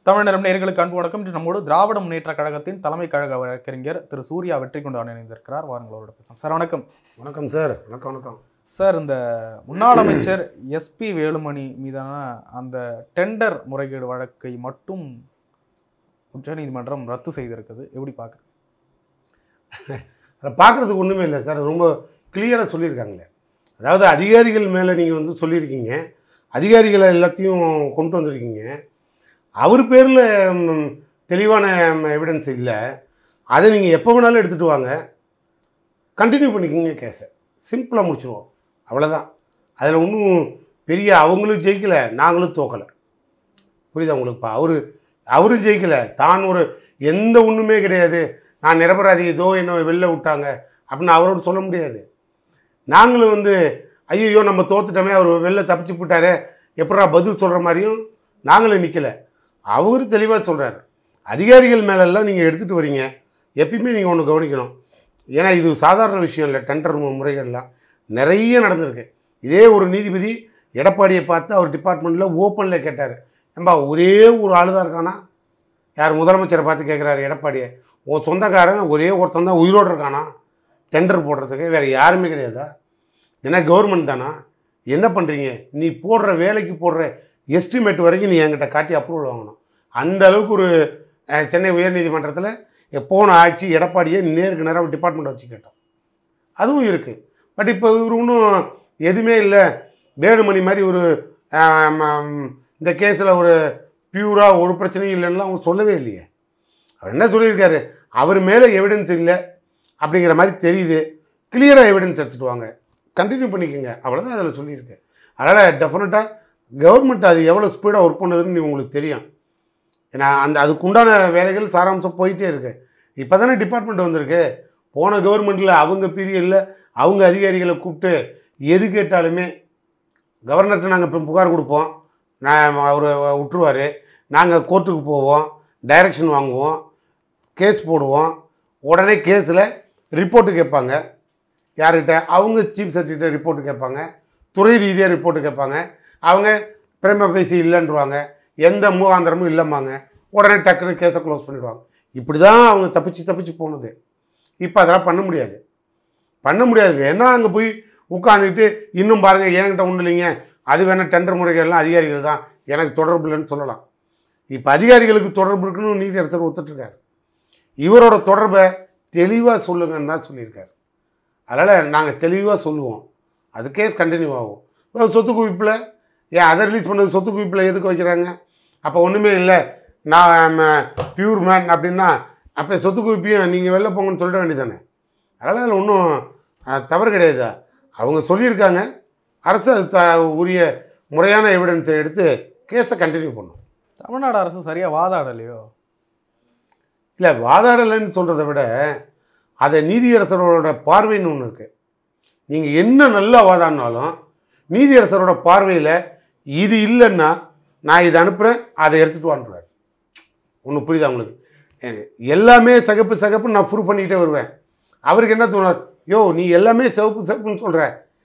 தமிழ் நேர்களுக்கு அன்பு வணக்கம் இன்று நம்மோடு திராவிட முன்னேற்ற கழகத்தின் தலைமை கழக வழக்கறிஞர் திரு சூர்யா வெற்றி கொண்டான் இணைந்திருக்கிறார் வாருங்களோட பேசலாம் சார் வணக்கம் வணக்கம் சார் வணக்கம் வணக்கம் சார் இந்த முன்னாள் அமைச்சர் எஸ்பி வேலுமணி மீதான அந்த டெண்டர் முறைகேடு வழக்கை மட்டும் உச்சநீதிமன்றம் ரத்து செய்திருக்குது எப்படி பார்க்குறேன் அதை பார்க்குறதுக்கு ஒன்றுமே இல்லை சார் ரொம்ப கிளியராக சொல்லியிருக்காங்களே அதாவது அதிகாரிகள் மேலே நீங்கள் வந்து சொல்லியிருக்கீங்க அதிகாரிகளை எல்லாத்தையும் கொண்டு வந்திருக்கீங்க அவர் பேரில் தெளிவான எவிடன்ஸ் இல்லை அதை நீங்கள் எப்போ வேணாலும் எடுத்துகிட்டு வாங்க கண்டினியூ பண்ணிக்கோங்க கேஸை சிம்பிளாக முடிச்சிருவோம் அவ்வளோதான் அதில் ஒன்றும் பெரிய அவங்களும் ஜெயிக்கலை நாங்களும் தோக்கலை புரியுதா உங்களுக்குப்பா அவர் அவரும் ஜெயிக்கலை தான் ஒரு எந்த ஒன்றுமே கிடையாது நான் நிரபராதி ஏதோ என்ன வெளில விட்டாங்க அப்படின்னு அவரோட சொல்ல முடியாது நாங்களும் வந்து ஐயோ நம்ம தோத்துட்டோமே அவர் வெளில தப்பிச்சு போட்டாரே எப்படா பதில் சொல்கிற மாதிரியும் நாங்களும் நிற்கலை அவர் தெளிவாக சொல்கிறார் அதிகாரிகள் மேலெல்லாம் நீங்கள் எடுத்துகிட்டு வரீங்க எப்பயுமே நீங்கள் ஒன்று கவனிக்கணும் ஏன்னா இது சாதாரண விஷயம் இல்லை டெண்டர் முறைகள்லாம் நிறைய நடந்திருக்கு இதே ஒரு நீதிபதி எடப்பாடியை பார்த்து அவர் டிபார்ட்மெண்ட்டில் ஓப்பனில் கேட்டார் ஏம்பா ஒரே ஒரு ஆளு தான் இருக்கானா யார் முதலமைச்சரை பார்த்து கேட்குறாரு எடப்பாடியை உன் சொந்தக்காரன் ஒரே ஒருத்தன் தான் உயிரோடு இருக்கானா டெண்டர் போடுறதுக்கு வேறு யாருமே கிடையாதா ஏன்னா கவர்மெண்ட் தானா என்ன பண்ணுறீங்க நீ போடுற வேலைக்கு போடுற எஸ்டிமேட் வரைக்கும் நீ என்கிட்ட காட்டி அப்ரூவல் வாங்கணும் அந்த அளவுக்கு ஒரு அஹ், சென்னை உயர்நீதிமன்றத்தில் போன ஆட்சி எடப்பாடியை நேருக்கு நேரம் டிபார்ட்மெண்ட் வச்சு கேட்டோம் அதுவும் இருக்குது பட் இப்போ இவர் ஒன்றும் எதுவுமே இல்லை வேலுமணி மாதிரி ஒரு ஆம், ஆம், இந்த கேஸில் ஒரு பியூராக ஒரு பிரச்சனையும் இல்லைன்னா அவங்க சொல்லவே இல்லையே அவர் என்ன சொல்லியிருக்காரு அவர் மேலே எவிடன்ஸ் இல்லை அப்படிங்கிற மாதிரி தெரியுது கிளியராக எவிடன்ஸ் எடுத்துகிட்டு வாங்க கண்டினியூ பண்ணிக்கோங்க அவ்வளோதான் அதில் சொல்லியிருக்கேன் அதனால் டெஃபினட்டாக கவர்மெண்ட் அது எவ்வளோ ஸ்பீடாக ஒர்க் பண்ணுதுன்னு உங்களுக்கு தெரியும் ஏன்னா அந்த அதுக்குண்டான வேலைகள் சாராம்சம் போயிட்டே இருக்கு இப்போ தானே டிபார்ட்மெண்ட் வந்திருக்கு போன கவர்மெண்ட்டில் அவங்க பீரியடில் அவங்க அதிகாரிகளை கூப்பிட்டு எது கேட்டாலுமே கவர்னர்கிட்ட நாங்கள் இப்போ புகார் கொடுப்போம் நான் அவர் விட்டுருவார் நாங்கள் கோர்ட்டுக்கு போவோம் டைரக்ஷன் வாங்குவோம் கேஸ் போடுவோம் உடனே கேஸில் ரிப்போர்ட்டு கேட்பாங்க யார்கிட்ட அவங்க சீஃப் செக்ரட்டரி ரிப்போர்ட்டு கேட்பாங்க துறை ரீதியாக ரிப்போர்ட்டு கேட்பாங்க அவங்க பிரேம பேசி இல்லைன்றவாங்க எந்த மூவாந்திரமும் இல்லைம்பாங்க உடனே டக்குன்னு கேஸை க்ளோஸ் பண்ணிடுவாங்க இப்படி தான் அவங்க தப்பிச்சு தப்பிச்சு போனது இப்போ அதெல்லாம் பண்ண முடியாது பண்ண முடியாது வேணா அங்கே போய் உட்காந்துக்கிட்டு இன்னும் பாருங்கள் என்கிட்ட ஒன்றும் இல்லைங்க அது வேணால் டெண்டர் முறைகள்லாம் அதிகாரிகள் தான் எனக்கு தொடர்பு இல்லைன்னு சொல்லலாம் இப்போ அதிகாரிகளுக்கு தொடர்பு இருக்குன்னு நீதியரசர் ஒத்துட்ருக்காரு இவரோட தொடர்பை தெளிவாக சொல்லுங்கன்னு தான் சொல்லியிருக்காரு அதனால் நாங்கள் தெளிவாக சொல்லுவோம் அது கேஸ் கண்டினியூ ஆகும் இப்போ சொத்து குவிப்பில் ஏன் அதை ரிலீஸ் பண்ணது சொத்து குவிப்பில் எதுக்கு வைக்கிறாங்க அப்போ ஒன்றுமே இல்லை நான் பியூர் மேன் அப்படின்னா அப்போ சொத்து குவிப்பையும் நீங்கள் வெளில போங்கன்னு சொல்லிட வேண்டியதானே அதனால் அதில் ஒன்றும் அஹ், தவறு கிடையாது அவங்க சொல்லியிருக்காங்க அரசு அது த உரிய முறையான எவிடன்ஸை எடுத்து கேஸை கண்டினியூ பண்ணும் தமிழ்நாடு அரசு சரியாக வாதாடலையோ இல்லை வாதாடலைன்னு சொல்கிறத விட அதை நீதியரசரோட பார்வைன்னு ஒன்று இருக்குது நீங்கள் என்ன நல்லா வாதாடினாலும் நீதியரசரோட பார்வையில் இது இல்லைன்னா நான் இதை அனுப்புகிறேன் அதை எடுத்துகிட்டு வான்றார் ஒன்று புரியுதா உங்களுக்கு எனக்கு எல்லாமே சிகப்பு சிகப்புன்னு நான் ப்ரூவ் பண்ணிக்கிட்டே வருவேன் அவருக்கு என்ன தோணார் யோ நீ எல்லாமே சிவப்பு சிவப்புன்னு சொல்கிற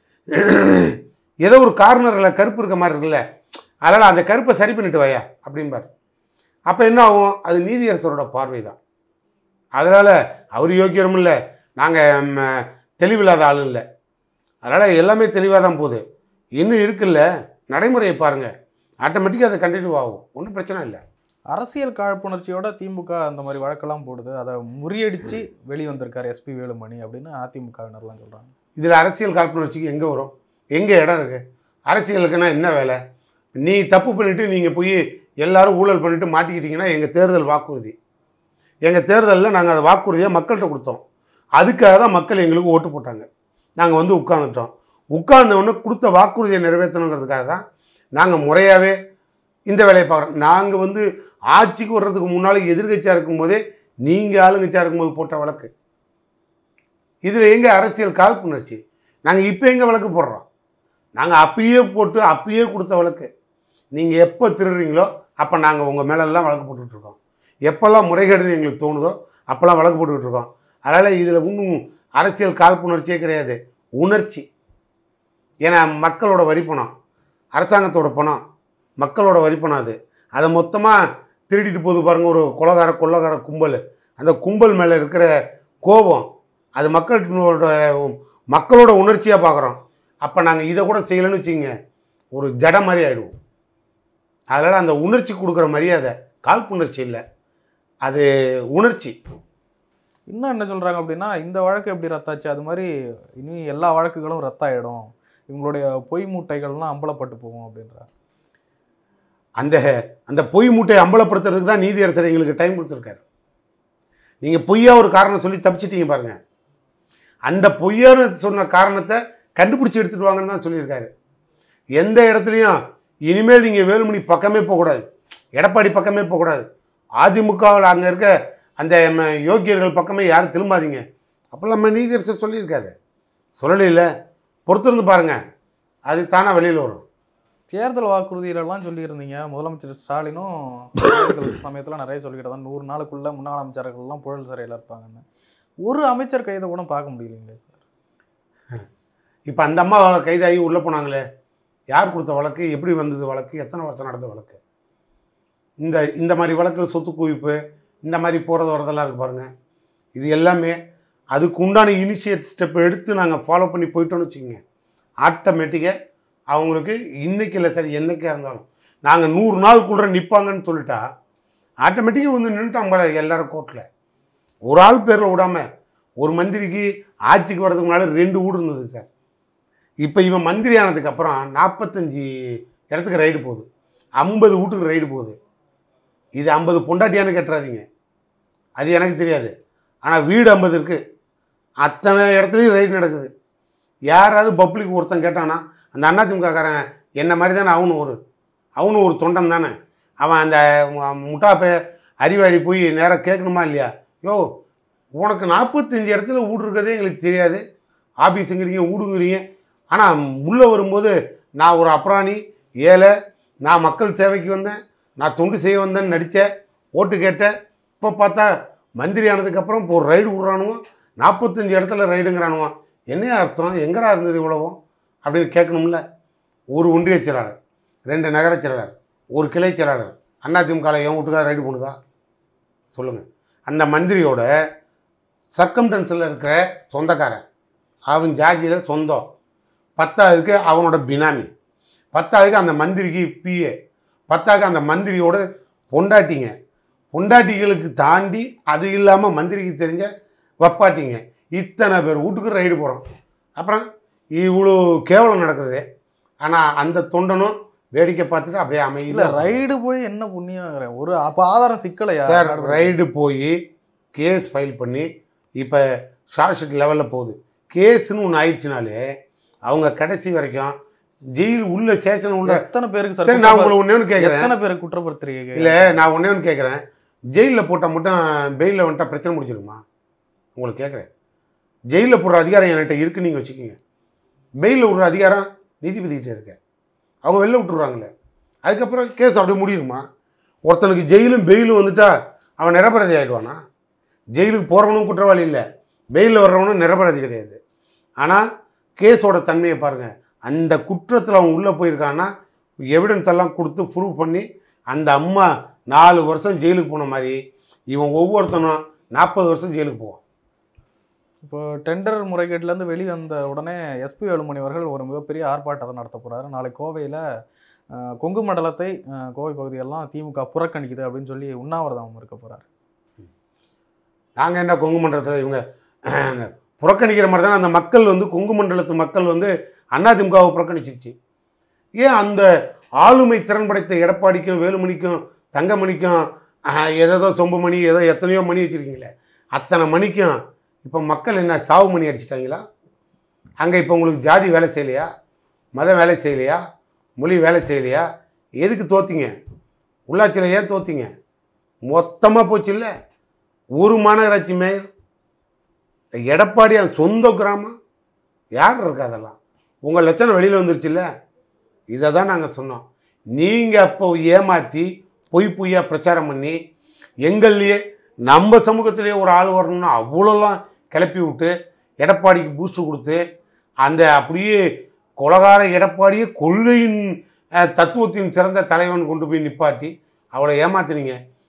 ஏதோ ஒரு கார்னரில் கருப்பு இருக்க மாதிரி இருக்குல்ல அதனால் அந்த கருப்பை சரி பண்ணிட்டு வாயா அப்படிம்பார் அப்போ என்ன ஆகும் அது நீதியரசரோட பார்வை தான் அதனால் அவர் யோக்கியரும் இல்லை நாங்கள் தெளிவில்லாத ஆளும் இல்லை அதனால் எல்லாமே தெளிவாக தான் போகுது இன்னும் இருக்குல்ல நடைமுறையை பாருங்கள் ஆட்டோமேட்டிக்காக அது கண்டினியூ ஆகும் ஒன்றும் பிரச்சனை இல்லை அரசியல் காழ்ப்புணர்ச்சியோட திமுக அந்த மாதிரி வழக்கெல்லாம் போடுது அதை முறியடிச்சு வெளிவந்திருக்காரு எஸ்பி வேலுமணி அப்படின்னு அதிமுகவினர்லாம் சொல்கிறாங்க இதில் அரசியல் காழ்ப்புணர்ச்சிக்கு எங்கே வரும் எங்கே இடம் இருக்குது அரசியலுக்குன்னா என்ன வேலை நீ தப்பு பண்ணிவிட்டு நீங்கள் போய் எல்லாரும் ஊழல் பண்ணிவிட்டு மாட்டிக்கிட்டீங்கன்னா எங்கள் தேர்தல் வாக்குறுதி எங்கள் தேர்தலில் நாங்கள் அதை வாக்குறுதியாக மக்கள்கிட்ட கொடுத்தோம் அதுக்காக தான் மக்கள் எங்களுக்கு ஓட்டு போட்டாங்க நாங்கள் வந்து உட்காந்துட்டோம் உட்கார்ந்த உடனே கொடுத்த வாக்குறுதியை நிறைவேற்றணுங்கிறதுக்காக தான் நாங்கள் முறையாகவே இந்த வேலையை பார்க்குறோம் நாங்கள் வந்து ஆட்சிக்கு வர்றதுக்கு முன்னால் எதிர்கட்சியாக இருக்கும்போதே நீங்கள் ஆளுங்கட்சியாக இருக்கும்போது போட்ட வழக்கு இதில் எங்கே அரசியல் காழ்ப்புணர்ச்சி நாங்கள் இப்போ எங்கே வழக்கு போடுறோம் நாங்கள் அப்பயே போட்டு அப்பயே கொடுத்த வழக்கு நீங்கள் எப்போ திருடுறீங்களோ அப்போ நாங்கள் உங்கள் மேலெல்லாம் வழக்கு போட்டுட்ருக்கோம் எப்போல்லாம் முறைகேடுன்னு எங்களுக்கு தோணுதோ அப்போல்லாம் வழக்கு போட்டுக்கிட்டு இருக்கோம் அதனால் இதில் இன்னும் அரசியல் காழ்ப்புணர்ச்சியே கிடையாது உணர்ச்சி ஏன்னா மக்களோட வரி பணம் அரசாங்கத்தோட பணம் மக்களோட வரி பணம் அது அதை மொத்தமாக திருடிட்டு போகுது பாருங்க ஒரு கொலகார கொள்ளகார கும்பல் அந்த கும்பல் மேலே இருக்கிற கோபம் அது மக்களோட மக்களோட உணர்ச்சியாக பார்க்குறோம் அப்போ நாங்கள் இதை கூட செய்யலைன்னு வச்சுக்கோங்க ஒரு ஜட மாதிரி ஆயிடுவோம் அதனால் அந்த உணர்ச்சி கொடுக்குற மரியாதை காழ்ப்புணர்ச்சி இல்லை அது உணர்ச்சி இன்னும் என்ன சொல்றாங்க அப்படின்னா இந்த வழக்கு எப்படி ரத்தாச்சு அது மாதிரி இனி எல்லா வழக்குகளும் ரத்தாயிடும் இவங்களுடைய பொய் மூட்டைகள்லாம் அம்பலப்பட்டு போகும் அப்படின்றாங்க அந்த அந்த பொய் மூட்டையை அம்பலப்படுத்துறதுக்கு தான் நீதியரசர் எங்களுக்கு டைம் கொடுத்துருக்காரு நீங்கள் பொய்யா ஒரு காரணம் சொல்லி தப்பிச்சிட்டீங்க பாருங்க அந்த பொய்யான சொன்ன காரணத்தை கண்டுபிடிச்சி எடுத்துட்டு வாங்கன்னு தான் சொல்லியிருக்காரு எந்த இடத்துலையும் இனிமேல் நீங்கள் வேலுமணி பக்கமே போகக்கூடாது எடப்பாடி பக்கமே போகக்கூடாது அதிமுகவில் அங்கே இருக்க அந்த ம, யோக்கியர்கள் பக்கமே யாரும் திரும்பாதீங்க அப்போல்லாம் நம்ம நீதியரசர் சொல்லியிருக்காரு சொல்லலையில பொறுத்திருந்து பாருங்கள் அது தானாக வெளியில் வரும் தேர்தல் வாக்குறுதியிலலாம் சொல்லியிருந்தீங்க முதலமைச்சர் ஸ்டாலினும் தேர்தல் சமயத்தில் நிறைய சொல்லிக்கிட்டு தான் நூறு நாளுக்குள்ள முன்னாள் அமைச்சர்கள்லாம் புழல் சிறையில் இருப்பாங்கன்னு ஒரு அமைச்சர் கைதை கூட பார்க்க முடியலைங்களே சார் இப்போ அந்த அம்மா கைதாகி உள்ளே போனாங்களே யார் கொடுத்த வழக்கு எப்படி வந்தது வழக்கு எத்தனை வருஷம் நடந்த வழக்கு இந்த இந்த மாதிரி வழக்கில் சொத்து குவிப்பு இந்த மாதிரி போகிறது வரதெல்லாம் இருக்கு பாருங்கள் இது எல்லாமே அதுக்கு உண்டான இனிஷியேட் ஸ்டெப் எடுத்து நாங்கள் ஃபாலோ பண்ணி போயிட்டோம்னு வச்சுக்கோங்க ஆட்டோமேட்டிக்காக அவங்களுக்கு இன்றைக்கி இல்லை சரி என்றைக்கா இருந்தாலும் நாங்கள் நூறு நாளுக்குள்ளே நிற்பாங்கன்னு சொல்லிட்டா ஆட்டோமேட்டிக்காக வந்து நின்றுட்டாங்க எல்லாரும் கோர்ட்டில் ஒரு ஆள் பேரில் விடாமல் ஒரு மந்திரிக்கு ஆட்சிக்கு வர்றதுக்கு முன்னால் ரெண்டு வீடு இருந்தது சார் இப்போ இவன் மந்திரி ஆனதுக்கப்புறம் நாற்பத்தஞ்சு இடத்துக்கு ரைடு போகுது ஐம்பது வீட்டுக்கு ரைடு போகுது இது ஐம்பது பொண்டாட்டியான்னு கட்டுறாதீங்க அது எனக்கு தெரியாது ஆனால் வீடு ஐம்பது இருக்குது அத்தனை இடத்துலையும் ரைடு நடக்குது யாராவது பப்ளிக் ஒருத்தன் கேட்டானா அந்த அதிமுககாரன் என்ன மாதிரி தானே அவனும் ஒரு அவனும் ஒரு தொண்டன் தானே அவன் அந்த மு- முட்டாப்பை அறிவாளி போய் நேராக கேட்கணுமா இல்லையா யோ உனக்கு நாற்பத்தஞ்சு இடத்துல வீடு இருக்கிறதே எங்களுக்கு தெரியாது ஆஃபீஸுங்கிறீங்க வீடுங்கிறீங்க ஆனால் உள்ளே வரும்போது நான் ஒரு அப்ராணி ஏழை நான் மக்கள் சேவைக்கு வந்தேன் நான் தொண்டு செய்ய வந்தேன்னு நடித்தேன் ஓட்டு கேட்டேன் இப்போ பார்த்தா மந்திரி ஆனதுக்கப்புறம் இப்போ ஒரு ரைடு விட்றானுவோம் நாற்பத்தஞ்சு இடத்துல ரைடுங்கிறானுவோம் என்ன அர்த்தம் எங்கடா இருந்தது இவ்வளவும் அப்படின்னு கேட்கணும்ல ஒரு ஒன்றிய செயலாளர் ரெண்டு நகரச் செயலாளர் ஒரு கிளை செயலாளர் அதிமுக என் வீட்டுக்காக ரைடு பண்ணுதா சொல்லுங்கள் அந்த மந்திரியோட சர்க்கம்டன்ஸில் இருக்கிற சொந்தக்காரன் அவன் ஜாதியில் சொந்தம் பத்தாவதுக்கு அவனோட பினாமி பத்தாவதுக்கு அந்த மந்திரிக்கு பிஏ பத்தாவதுக்கு அந்த மந்திரியோட பொண்டாட்டிங்க பொண்டாட்டிகளுக்கு தாண்டி அது இல்லாமல் மந்திரிக்கு தெரிஞ்ச வப்பாட்டிங்க இத்தனை பேர் வீட்டுக்கு ரைடு போகிறோம் அப்புறம் இவ்வளோ கேவலம் நடக்குது ஆனால் அந்த தொண்டனும் வேடிக்கை பார்த்துட்டு அப்படியே இல்ல அமைதியில் ரைடு போய் என்ன புண்ணியம் ஒரு அப்ப ஆதாரம் சிக்கலையா சார் ரைடு போய் கேஸ் ஃபைல் பண்ணி இப்போ ஷார்ட் ஷீட் லெவலில் போகுது கேஸ்னு ஒன்று ஆயிடுச்சுனாலே அவங்க கடைசி வரைக்கும் ஜெயில் உள்ள ஸ்டேஷன் உள்ள எத்தனை பேருக்கு சரி நான் உங்களை ஒன்றே ஒன்று கேட்குறேன் எத்தனை பேருக்கு குற்றப்படுத்துறீங்க இல்லை நான் ஒன்றே ஒன்று கேட்குறேன் ஜெயிலில் போட்டால் மட்டும் பெயிலில் வந்துட்டா பிரச்சனை முடிச்சிருமா உங்களுக்கு கேட்குறேன் ஜெயிலில் போடுற அதிகாரம் என்கிட்ட இருக்குன்னு நீங்கள் வச்சுக்கோங்க பெயிலில் விடுற அதிகாரம் நீதிபதிக்கிட்ட இருக்க அவங்க வெளில விட்டுருவாங்களே அதுக்கப்புறம் கேஸ் அப்படியே முடியுமா ஒருத்தனுக்கு ஜெயிலும் பெயிலும் வந்துட்டா அவன் நிரபராதி ஆகிடுவானா ஜெயிலுக்கு போகிறவனும் குற்றவாளி இல்லை பெயிலில் வர்றவனும் நிரபராதி கிடையாது ஆனால் கேஸோட தன்மையை பாருங்கள் அந்த குற்றத்தில் அவன் உள்ளே போயிருக்கான்னா எவிடன்ஸ் எல்லாம் கொடுத்து ப்ரூவ் பண்ணி அந்த அம்மா நாலு வருஷம் ஜெயிலுக்கு போன மாதிரி இவன் ஒவ்வொருத்தனும் நாற்பது வருஷம் ஜெயிலுக்கு போவான் இப்போ டெண்டர் முறைகேட்டிலேருந்து வெளிவந்த உடனே எஸ்பி வேலுமணி அவர்கள் ஒரு மிகப்பெரிய ஆர்ப்பாட்டத்தை நடத்த போறாரு நாளை கோவையில் கொங்கு மண்டலத்தை அஹ், கோவை பகுதியெல்லாம் திமுக புறக்கணிக்குது அப்படின்னு சொல்லி உண்ணாவிரதம் இருக்க போறாரு நாங்கள் என்ன கொங்கு மண்டலத்தில் இவங்க புறக்கணிக்கிற மாதிரி தானே அந்த மக்கள் வந்து கொங்கு மண்டலத்து மக்கள் வந்து அதிமுகவை புறக்கணிச்சிருச்சு ஏன் அந்த ஆளுமை திறன் படைத்த எடப்பாடிக்கும் வேலுமணிக்கும் தங்கமணிக்கும் ஆஹ், ஏதேதோ சொம்பு மணி ஏதோ எத்தனையோ மணி வச்சுருக்கீங்களே அத்தனை மணிக்கும் இப்போ மக்கள் என்ன சாவு மணி அடிச்சிட்டாங்களா அங்கே இப்போ உங்களுக்கு ஜாதி வேலை செய்யலையா மதம் வேலை செய்யலையா மொழி வேலை செய்யலையா எதுக்கு தோத்தீங்க உள்ளாட்சியில் ஏன் தோத்தீங்க மொத்தமாக போச்சு இல்லை ஒரு மாநகராட்சி மேயர் எடப்பாடி அவன் சொந்த கிராமம் யார் இருக்கா அதெல்லாம் உங்கள் லட்சணம் வெளியில் வந்துருச்சுல்ல இதை தான் நாங்கள் சொன்னோம் நீங்கள் அப்போ ஏமாற்றி பொய் பொய்யா பிரச்சாரம் பண்ணி எங்கள்லையே நம்ம சமூகத்திலேயே ஒரு ஆள் வரணும்னு அவ்வளோலாம் கிளப்பி விட்டு எடப்பாடிக்கு பூஸ்ட் கொடுத்து அந்த அப்படியே கொலகார எடப்பாடியே கொள்கையின் அஹ், தத்துவத்தின் சிறந்த தலைவன் கொண்டு போய் நிப்பாட்டி அவளை ஏமாத்துனீங்க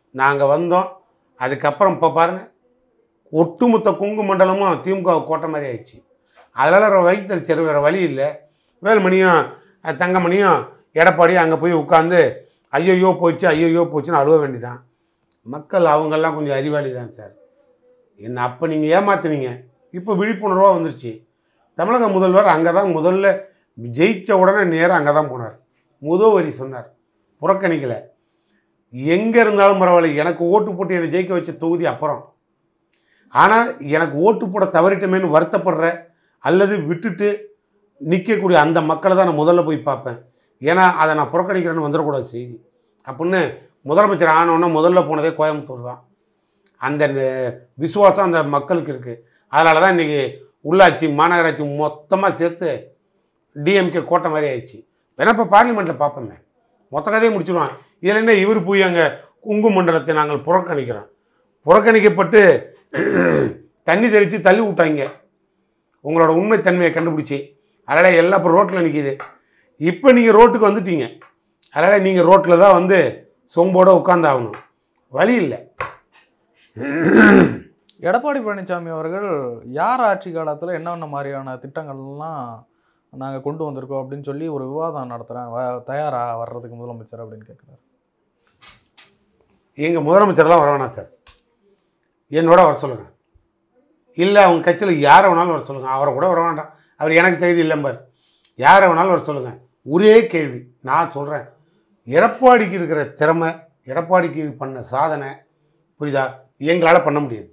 நாங்கள் வந்தோம் அதுக்கப்புறம் இப்போ பாருங்கள் ஒட்டுமொத்த கொங்கு மண்டலமும் திமுக கோட்டை மாதிரி ஆயிடுச்சு அதனால் வயிற்றுச்சல் வேறு வழி இல்லை வேலுமணியும் அஹ், தங்கமணியும் எடப்பாடியும் அங்கே போய் உட்காந்து ஐயையோ போச்சு ஐயையோ போச்சுன்னு அழுவ வேண்டிதான் மக்கள் அவங்கெல்லாம் கொஞ்சம் அறிவாளி தான் சார் என்ன அப்போ நீங்கள் ஏமாத்துனீங்க இப்போ விழிப்புணர்வாக வந்துருச்சு தமிழக முதல்வர் அங்கே தான் முதல்ல ஜெயிச்ச உடனே நேராக அங்கே தான் போனார் முதல் வரி சொன்னார் புறக்கணிக்கலை எங்கே இருந்தாலும் பரவாயில்ல எனக்கு ஓட்டு போட்டு என்னை ஜெயிக்க வச்ச தொகுதி அப்புறம் ஆனால் எனக்கு ஓட்டு போட தவறிட்டமேன்னு வருத்தப்படுற அல்லது விட்டுட்டு நிற்கக்கூடிய அந்த மக்களை தான் நான் முதல்ல போய் பார்ப்பேன் ஏன்னா அதை நான் புறக்கணிக்கிறேன்னு வந்துடக்கூடாது செய்தி அப்படின்னு முதலமைச்சர் ஆனோடனே முதல்ல போனதே கோயம்புத்தூர் தான் அந்த ந- விசுவாசம் அந்த மக்களுக்கு இருக்குது அதனால தான் இன்றைக்கி உள்ளாட்சி மாநகராட்சி மொத்தமாக சேர்த்து டிஎம்கே கோட்டை மாதிரி ஆயிடுச்சு வேணா இப்போ பார்லிமெண்ட்டில் பார்ப்போமே மொத்த கதையை முடிச்சிடுவான் இதில் என்ன இவர் போய் அங்கே குங்கு மண்டலத்தை நாங்கள் புறக்கணிக்கிறோம் புறக்கணிக்கப்பட்டு தண்ணி தெளித்து தள்ளி விட்டாங்க உங்களோட உண்மைத்தன்மையை கண்டுபிடிச்சி அதனால் எல்லாம் இப்போ ரோட்டில் நிற்கிது இப்போ நீங்கள் ரோட்டுக்கு வந்துட்டீங்க அதனால் நீங்கள் ரோட்டில் தான் வந்து சொம்போட உட்காந்தாகணும் வழி இல்லை எடப்பாடி பழனிசாமி அவர்கள் யார் ஆட்சி காலத்தில் என்னென்ன மாதிரியான திட்டங்கள்லாம் நாங்கள் கொண்டு வந்திருக்கோம் அப்படின்னு சொல்லி ஒரு விவாதம் நடத்துகிறேன் வ தயாரா வர்றதுக்கு முதலமைச்சர் அப்படின்னு கேட்குறாரு எங்கள் முதலமைச்சர்லாம் வர வேணாம் சார் என்னோட வர சொல்லுங்கள் இல்லை அவங்க கட்சியில் யாரை வேணாலும் வர சொல்லுங்கள் அவரை கூட வர வேண்டாம் அவர் எனக்கு தகுதி இல்லைம்பார் யாரை வேணாலும் வர சொல்லுங்கள் ஒரே கேள்வி நான் சொல்கிறேன் எடப்பாடிக்கு இருக்கிற திறமை எடப்பாடிக்கு பண்ண சாதனை புரியுதா எங்களால் பண்ண முடியாது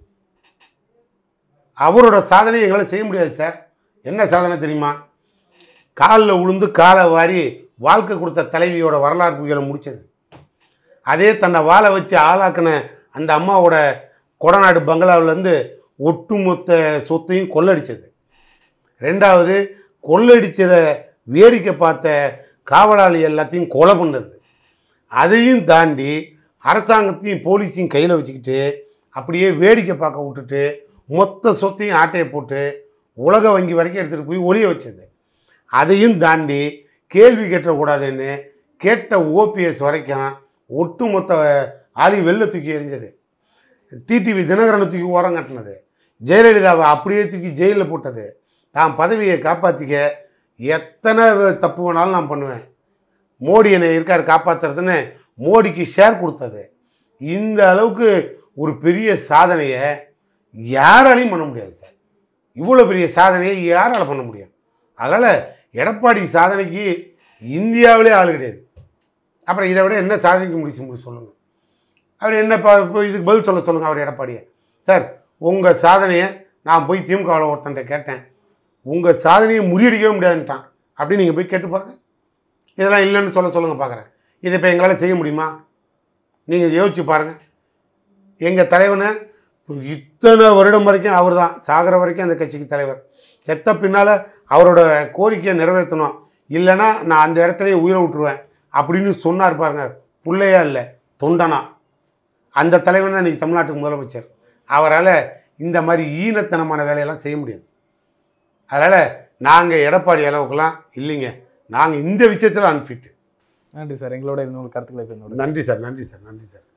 அவரோட சாதனையை எங்களால் செய்ய முடியாது சார் என்ன சாதனை தெரியுமா காலில் உளுந்து காலை வாரி வாழ்க்கை கொடுத்த தலைவியோட வரலாறு புயலை முடித்தது அதே தன்னை வாழை வச்சு ஆளாக்கின அந்த அம்மாவோட கொடநாடு பங்களாவிலேருந்து ஒட்டுமொத்த சொத்தையும் கொள்ளடிச்சது ரெண்டாவது கொள்ளடிச்சதை வேடிக்கை பார்த்த காவலாளி எல்லாத்தையும் கொலை பண்ணது அதையும் தாண்டி அரசாங்கத்தையும் போலீஸையும் கையில் வச்சுக்கிட்டு அப்படியே வேடிக்கை பார்க்க விட்டுட்டு மொத்த சொத்தையும் ஆட்டையை போட்டு உலக வங்கி வரைக்கும் எடுத்துகிட்டு போய் ஒளிய வச்சது அதையும் தாண்டி கேள்வி கேட்டக்கூடாதுன்னு கேட்ட ஓபிஎஸ் வரைக்கும் ஒட்டுமொத்த ஆளி வெளில தூக்கி எறிஞ்சது டிடிவி தினகரனை தூக்கி ஓரம் கட்டினது ஜெயலலிதாவை அப்படியே தூக்கி ஜெயிலில் போட்டது தான் பதவியை காப்பாற்றிக்க எத்தனை தப்பு வேணாலும் நான் பண்ணுவேன் மோடி என்னை இருக்கார் காப்பாற்றுறதுன்னு மோடிக்கு ஷேர் கொடுத்தது இந்த அளவுக்கு ஒரு பெரிய சாதனையை யாராலையும் பண்ண முடியாது சார் இவ்வளோ பெரிய சாதனையை யாரால் பண்ண முடியும் அதனால் எடப்பாடி சாதனைக்கு இந்தியாவிலே ஆள் கிடையாது அப்புறம் இதை விட என்ன சாதிக்க முடிச்சு முடிச்சு சொல்லுங்கள் அவர் என்ன இப்போ இப்போ இதுக்கு பதில் சொல்ல சொல்லுங்கள் அவர் எடப்பாடியை சார் உங்கள் சாதனையை நான் போய் திமுகவில் ஒருத்தன்ட்ட கேட்டேன் உங்கள் சாதனையை முறியடிக்கவே முடியாதுன்ட்டான் அப்படின்னு நீங்கள் போய் கேட்டு பாருங்கள் இதெல்லாம் இல்லைன்னு சொல்ல சொல்லுங்கள் பார்க்குறேன் இதை இப்போ எங்களால் செய்ய முடியுமா நீங்கள் யோசிச்சு பாருங்கள் எங்கள் தலைவனை இத்தனை வருடம் வரைக்கும் அவர் தான் சாகிற வரைக்கும் அந்த கட்சிக்கு தலைவர் செத்த பின்னால் அவரோட கோரிக்கையை நிறைவேற்றணும் இல்லைன்னா நான் அந்த இடத்துலயே உயிரை விட்டுருவேன் அப்படின்னு சொன்னார் பாருங்க பிள்ளையா இல்லை தொண்டனா அந்த தலைவன் தான் இன்றைக்கி தமிழ்நாட்டுக்கு முதலமைச்சர் அவரால் இந்த மாதிரி ஈனத்தனமான வேலையெல்லாம் செய்ய முடியாது அதனால் நாங்கள் எடப்பாடி அளவுக்குலாம் இல்லைங்க நாங்கள் இந்த விஷயத்தில் அன்ஃபிட் நன்றி சார் எங்களோட இருந்த கருத்துக்களை இப்போ நன்றி சார் நன்றி சார் நன்றி சார்